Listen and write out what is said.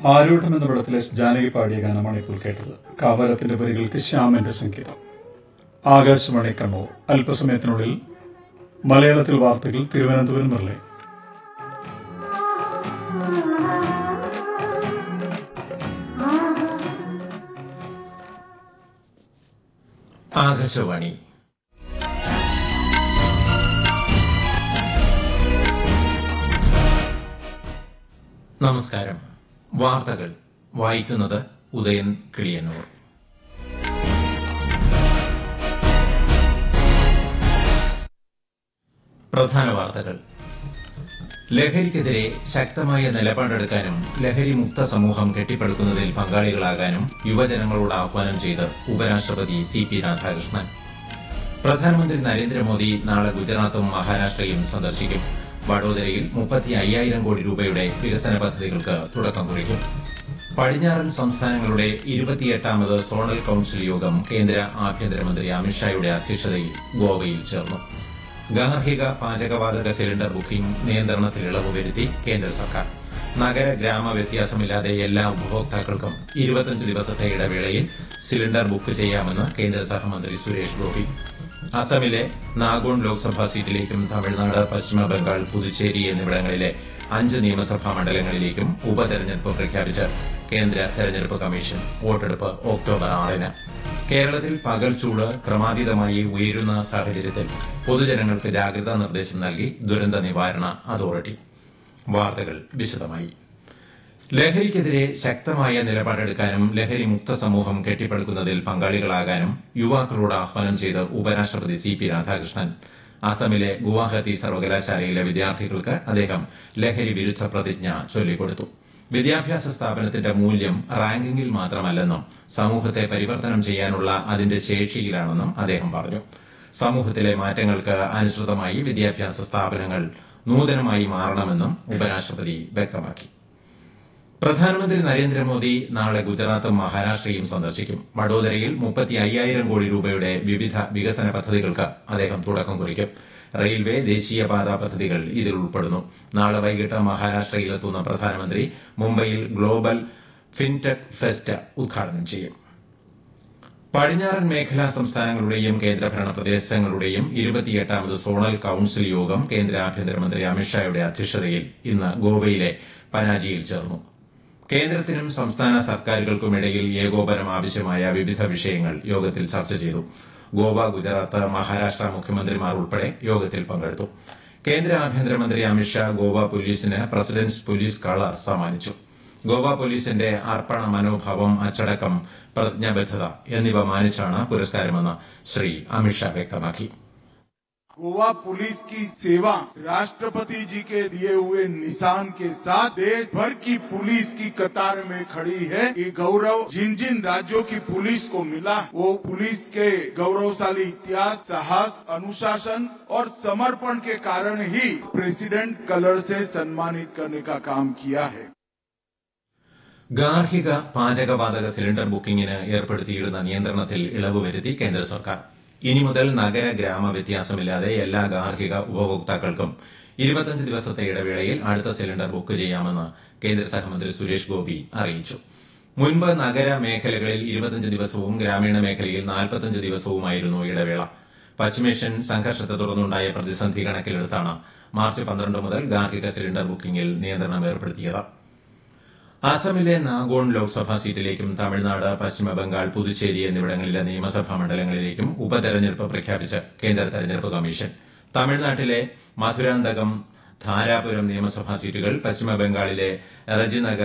ആരൂഢം എന്ന പടത്തിലെ ജാനകി പാടിയ ഗാനമാണ് ഇപ്പോൾ കേട്ടത് കാവരത്തിന്റെ വരികൾക്ക് ശ്യാമന്റെ സംഗീതം ആകാശവാണി കണ്ണൂർ അല്പസമയത്തിനുള്ളിൽ മലയാളത്തിൽ വാർത്തകൾ തിരുവനന്തപുരം മുരളി ആകാശവാണി നമസ്കാരം വാർത്തകൾ വായിക്കുന്നത് ഉദയൻ കിളിയന്നൂർ പ്രധാന വാർത്തകൾ ലഹരിക്കെതിരെ ശക്തമായ നിലപാടെടുക്കാനും ലഹരി മുക്ത സമൂഹം കെട്ടിപ്പടുക്കുന്നതിൽ പങ്കാളികളാകാനും യുവജനങ്ങളോട് ആഹ്വാനം ചെയ്ത് ഉപരാഷ്ട്രപതി സി പി രാധാകൃഷ്ണൻ പ്രധാനമന്ത്രി നരേന്ദ്രമോദി നാളെ ഗുജറാത്തും മഹാരാഷ്ട്രയും സന്ദർശിക്കും വഡോദരയിൽ മുപ്പത്തി അയ്യായിരം കോടി രൂപയുടെ വികസന പദ്ധതികൾക്ക് തുടക്കം കുറിക്കും പടിഞ്ഞാറൻ സംസ്ഥാനങ്ങളുടെ ഇരുപത്തിയെട്ടാമത് സോണൽ കൌൺസിൽ യോഗം കേന്ദ്ര ആഭ്യന്തരമന്ത്രി അമിത്ഷായുടെ അധ്യക്ഷതയിൽ ഗോവയിൽ ചേർന്നു ഗാർഹിക പാചകവാതക സിലിണ്ടർ ബുക്കിംഗ് നിയന്ത്രണത്തിൽ ഇളവ് വരുത്തി കേന്ദ്ര സർക്കാർ നഗര ഗ്രാമ വ്യത്യാസമില്ലാതെ എല്ലാ ഉപഭോക്താക്കൾക്കും ഇരുപത്തിയഞ്ച് ദിവസത്തെ ഇടവേളയിൽ സിലിണ്ടർ ബുക്ക് ചെയ്യാമെന്ന് കേന്ദ്ര സഹമന്ത്രി സുരേഷ് ഗോപി അസമിലെ നാഗോൺ ലോക്സഭാ സീറ്റിലേക്കും തമിഴ്നാട് പശ്ചിമ ബംഗാൾ പുതുച്ചേരി എന്നിവിടങ്ങളിലെ അഞ്ച് നിയമസഭാ മണ്ഡലങ്ങളിലേക്കും ഉപതെരഞ്ഞെടുപ്പ് പ്രഖ്യാപിച്ച് കേന്ദ്ര തെരഞ്ഞെടുപ്പ് കമ്മീഷൻ വോട്ടെടുപ്പ് ഒക്ടോബർ ആറിന് കേരളത്തിൽ പകൽ ചൂട് ക്രമാതീതമായി ഉയരുന്ന സാഹചര്യത്തിൽ പൊതുജനങ്ങൾക്ക് ജാഗ്രതാ നിർദ്ദേശം നൽകി ദുരന്ത നിവാരണ അതോറിറ്റി വാർത്തകൾ വിശദമായി ലഹരിക്കെതിരെ ശക്തമായ നിലപാടെടുക്കാനും ലഹരി മുക്ത സമൂഹം കെട്ടിപ്പടുക്കുന്നതിൽ പങ്കാളികളാകാനും യുവാക്കളോട് ആഹ്വാനം ചെയ്ത് ഉപരാഷ്ട്രപതി സി പി രാധാകൃഷ്ണൻ അസമിലെ ഗുവാഹത്തി സർവകലാശാലയിലെ വിദ്യാർത്ഥികൾക്ക് അദ്ദേഹം ലഹരി വിരുദ്ധ പ്രതിജ്ഞ ചൊല്ലിക്കൊടുത്തു വിദ്യാഭ്യാസ സ്ഥാപനത്തിന്റെ മൂല്യം റാങ്കിങ്ങിൽ മാത്രമല്ലെന്നും സമൂഹത്തെ പരിവർത്തനം ചെയ്യാനുള്ള അതിന്റെ ശേഷിയിലാണെന്നും അദ്ദേഹം പറഞ്ഞു സമൂഹത്തിലെ മാറ്റങ്ങൾക്ക് അനുസൃതമായി വിദ്യാഭ്യാസ സ്ഥാപനങ്ങൾ നൂതനമായി മാറണമെന്നും ഉപരാഷ്ട്രപതി വ്യക്തമാക്കി പ്രധാനമന്ത്രി നരേന്ദ്രമോദി നാളെ ഗുജറാത്തും മഹാരാഷ്ട്രയും സന്ദർശിക്കും വഡോദരയിൽ മുപ്പത്തി അയ്യായിരം കോടി രൂപയുടെ വിവിധ വികസന പദ്ധതികൾക്ക് അദ്ദേഹം തുടക്കം കുറിക്കും റെയിൽവേ ദേശീയപാത പദ്ധതികൾ ഇതിൽ ഉൾപ്പെടുന്നു നാളെ വൈകിട്ട് മഹാരാഷ്ട്രയിലെത്തുന്ന പ്രധാനമന്ത്രി മുംബൈയിൽ ഗ്ലോബൽ ഫിൻടെക് ഫെസ്റ്റ് ഉദ്ഘാടനം ചെയ്യും പടിഞ്ഞാറൻ മേഖലാ സംസ്ഥാനങ്ങളുടെയും കേന്ദ്രഭരണ പ്രദേശങ്ങളുടെയും ഇരുപത്തിയെട്ടാമത് സോണൽ കൌൺസിൽ യോഗം കേന്ദ്ര ആഭ്യന്തരമന്ത്രി അമിത്ഷായുടെ അധ്യക്ഷതയിൽ ഇന്ന് ഗോവയിലെ പനാജിയിൽ ചേർന്നു കേന്ദ്രത്തിനും സംസ്ഥാന സർക്കാരുകൾക്കുമിടയിൽ ഏകോപനം ആവശ്യമായ വിവിധ വിഷയങ്ങൾ യോഗത്തിൽ ചർച്ച ചെയ്തു ഗോവ ഗുജറാത്ത് മഹാരാഷ്ട്ര മുഖ്യമന്ത്രിമാർ ഉൾപ്പെടെ യോഗത്തിൽ പങ്കെടുത്തു കേന്ദ്ര ആഭ്യന്തരമന്ത്രി അമിത്ഷാ ഗോവ പോലീസിന് പ്രസിഡന്റ്സ് പോലീസ് കളർ സമ്മാനിച്ചു ഗോവ പോലീസിന്റെ അർപ്പണ മനോഭാവം അച്ചടക്കം പ്രതിജ്ഞാബദ്ധത എന്നിവ മാനിച്ചാണ് പുരസ്കാരമെന്ന് ശ്രീ അമിത്ഷാ വ്യക്തമാക്കി गोवा पुलिस की सेवा राष्ट्रपति जी के दिए हुए निशान के साथ देश भर की पुलिस की कतार में खड़ी है ये गौरव जिन जिन राज्यों की पुलिस को मिला वो पुलिस के गौरवशाली इतिहास साहस अनुशासन और समर्पण के कारण ही प्रेसिडेंट कलर से सम्मानित करने का काम किया है ഗാർഹിക പാചകവാതക സിലിണ്ടർ ബുക്കിംഗിന് ഏർപ്പെടുത്തിയിരുന്ന നിയന്ത്രണത്തിൽ ഇളവ് വരുത്തി കേന്ദ്ര സർക്കാർ ഇനി മുതൽ നഗര ഗ്രാമ വ്യത്യാസമില്ലാതെ എല്ലാ ഗാർഹിക ഉപഭോക്താക്കൾക്കും ഇരുപത്തിയഞ്ച് ദിവസത്തെ ഇടവേളയിൽ അടുത്ത സിലിണ്ടർ ബുക്ക് ചെയ്യാമെന്ന് കേന്ദ്ര സഹമന്ത്രി സുരേഷ് ഗോപി അറിയിച്ചു മുൻപ് നഗര മേഖലകളിൽ ഇരുപത്തിയഞ്ച് ദിവസവും ഗ്രാമീണ മേഖലയിൽ നാൽപ്പത്തിയഞ്ച് ദിവസവുമായിരുന്നു ഇടവേള പശ്ചിമേഷ്യൻ സംഘർഷത്തെ തുടർന്നുണ്ടായ പ്രതിസന്ധി കണക്കിലെടുത്താണ് മാർച്ച് പന്ത്രണ്ട് മുതൽ ഗാർഹിക സിലിണ്ടർ ബുക്കിംഗിൽ നിയന്ത്രണം ഏർപ്പെടുത്തിയത് അസമിലെ നാഗോൺ ലോക്സഭാ സീറ്റിലേക്കും തമിഴ്നാട് പശ്ചിമ ബംഗാൾ പുതുച്ചേരി എന്നിവിടങ്ങളിലെ നിയമസഭാ മണ്ഡലങ്ങളിലേക്കും ഉപതെരഞ്ഞെടുപ്പ് പ്രഖ്യാപിച്ച് കേന്ദ്ര തെരഞ്ഞെടുപ്പ് കമ്മീഷൻ തമിഴ്നാട്ടിലെ മധുരാന്തകം ധാരാപുരം നിയമസഭാ സീറ്റുകൾ പശ്ചിമ ബംഗാളിലെ റജിനഗർ